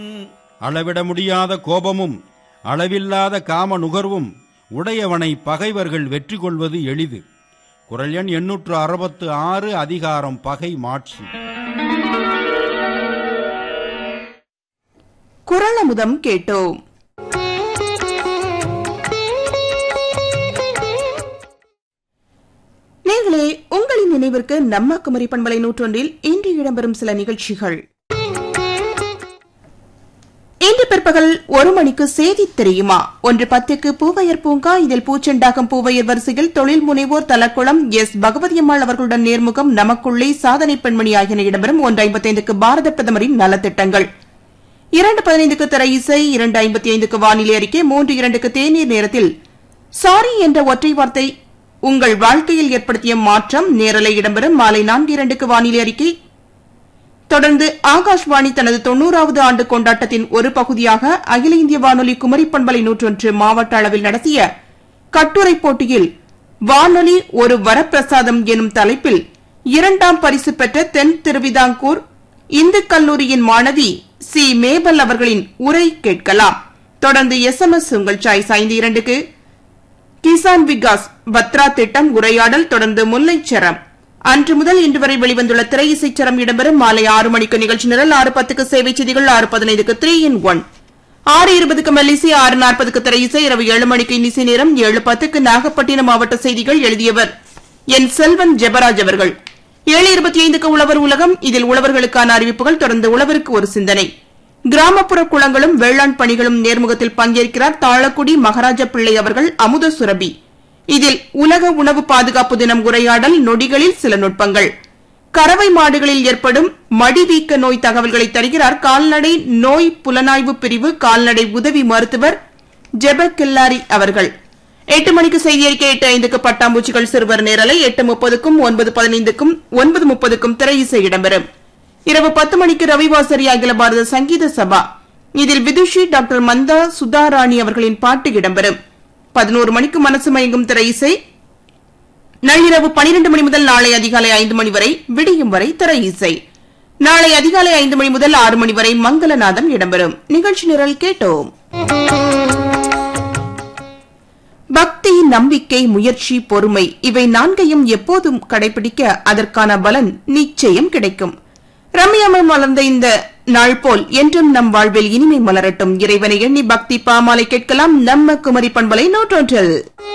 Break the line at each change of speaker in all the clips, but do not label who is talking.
அளவிட முடியாத கோபமும் அளவில்லாத காம நுகர்வும் உடையவனை பகைவர்கள் வெற்றி கொள்வது எளிது குரல் எண் எண்ணூற்று அறுபத்து ஆறு அதிகாரம் பகை மாட்சி
குரலமுதம் கேட்டோம் நேர்களே உங்களின் நினைவிற்கு நம்ம குமரி பண்பலை நூற்றொன்றில் இன்று இடம்பெறும் சில நிகழ்ச்சிகள் இன்று பிற்பகல் ஒரு மணிக்கு செய்தி தெரியுமா ஒன்று பத்துக்கு பூவையர் பூங்கா இதில் பூச்செண்டாகம் பூவையர் வரிசையில் தொழில் முனைவோர் தலக்குளம் எஸ் பகவதியம்மாள் அவர்களுடன் நேர்முகம் நமக்குள்ளே சாதனை பெண்மணி ஆகியன இடம்பெறும் ஒன்று ஐம்பத்தைந்துக்கு பாரத பிரதமரின் நலத்திட்டங்கள் இரண்டு பதினைந்துக்கு திரை இசை இரண்டு ஐம்பத்தி ஐந்துக்கு வானிலை அறிக்கை மூன்று இரண்டுக்கு தேநீர் நேரத்தில் சாரி என்ற ஒற்றை வார்த்தை உங்கள் வாழ்க்கையில் ஏற்படுத்திய மாற்றம் நேரலை இடம்பெறும் மாலை நான்கு இரண்டுக்கு வானிலை அறிக்கை தொடர்ந்து ஆகாஷ்வாணி தனது தொன்னூறாவது ஆண்டு கொண்டாட்டத்தின் ஒரு பகுதியாக அகில இந்திய வானொலி குமரி பண்பலை நூற்றொன்று மாவட்ட அளவில் நடத்திய கட்டுரை போட்டியில் வானொலி ஒரு வரப்பிரசாதம் எனும் தலைப்பில் இரண்டாம் பரிசு பெற்ற தென் திருவிதாங்கூர் இந்து கல்லூரியின் மாணவி சி மேபல் அவர்களின் உரை கேட்கலாம் தொடர்ந்து எஸ் எம் எஸ் உங்கள் சாய்ஸ் ஐந்து இரண்டுக்கு கிசான் விகாஸ் பத்ரா திட்டம் உரையாடல் தொடர்ந்து முல்லைச்சரம் அன்று முதல் இன்று வரை வெளிவந்துள்ள திரை இசைச்சரம் இடம்பெறும் மாலை ஆறு மணிக்கு நிகழ்ச்சி நிரல் ஆறு பத்துக்கு சேவை செய்திகள் ஆறு பதினைந்துக்கு த்ரீ இன் ஒன் ஆறு இருபதுக்கு மெல்லிசை ஆறு நாற்பதுக்கு திரை இசை இரவு ஏழு மணிக்கு இசை நேரம் ஏழு பத்துக்கு நாகப்பட்டினம் மாவட்ட செய்திகள் எழுதியவர் என் செல்வன் ஜெபராஜ் அவர்கள் ஏழு இருபத்தி ஐந்துக்கு உழவர் உலகம் இதில் உழவர்களுக்கான அறிவிப்புகள் தொடர்ந்து உழவருக்கு ஒரு சிந்தனை கிராமப்புற குளங்களும் வேளாண் பணிகளும் நேர்முகத்தில் பங்கேற்கிறார் தாளக்குடி மகாராஜ பிள்ளை அவர்கள் அமுத சுரபி இதில் உலக உணவு பாதுகாப்பு தினம் உரையாடல் நொடிகளில் சில நுட்பங்கள் கறவை மாடுகளில் ஏற்படும் மடிவீக்க நோய் தகவல்களை தருகிறார் கால்நடை நோய் புலனாய்வு பிரிவு கால்நடை உதவி மருத்துவர் ஜெப கில்லாரி அவர்கள் எட்டு மணிக்கு செய்தி அறிக்கை எட்டு ஐந்துக்கு பட்டாம்பூச்சிகள் சிறுவர் நேரலை எட்டு முப்பதுக்கும் ஒன்பது பதினைந்துக்கும் ஒன்பது முப்பதுக்கும் திரை இசை இடம்பெறும் இரவு பத்து மணிக்கு ரவிவாசரி அகில பாரத சங்கீத சபா இதில் விதுஷி டாக்டர் மந்தா சுதாராணி அவர்களின் பாட்டு இடம்பெறும் பதினோரு மணிக்கு மனசு மயங்கும் திரை இசை நள்ளிரவு பனிரெண்டு மணி முதல் நாளை அதிகாலை ஐந்து மணி வரை விடியும் வரை திரை இசை நாளை அதிகாலை ஐந்து மணி முதல் ஆறு மணி வரை மங்களநாதம் இடம்பெறும் நிகழ்ச்சி நிரல் கேட்டோம் பக்தி நம்பிக்கை முயற்சி பொறுமை இவை நான்கையும் எப்போதும் கடைபிடிக்க அதற்கான பலன் நிச்சயம் கிடைக்கும் ரம்யாமல் மலர்ந்த இந்த நாள் போல் என்றும் நம் வாழ்வில் இனிமை மலரட்டும் இறைவனை எண்ணி பக்தி பாமாலை கேட்கலாம் நம்ம குமரி பண்பலை நூற்றொன்றில்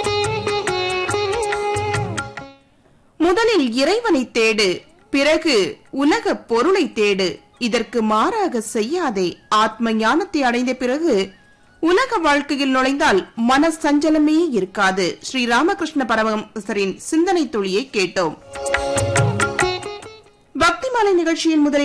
முதலில் இறைவனை தேடு பிறகு உலக பொருளை தேடு இதற்கு மாறாக செய்யாதே ஆத்ம ஞானத்தை அடைந்த பிறகு உலக வாழ்க்கையில் நுழைந்தால் மன சஞ்சலமே இருக்காது ஸ்ரீ ராமகிருஷ்ண பரமஹம்சரின் சிந்தனை துளியை கேட்டோம் பக்திமாலை நிகழ்ச்சியின் முதலில்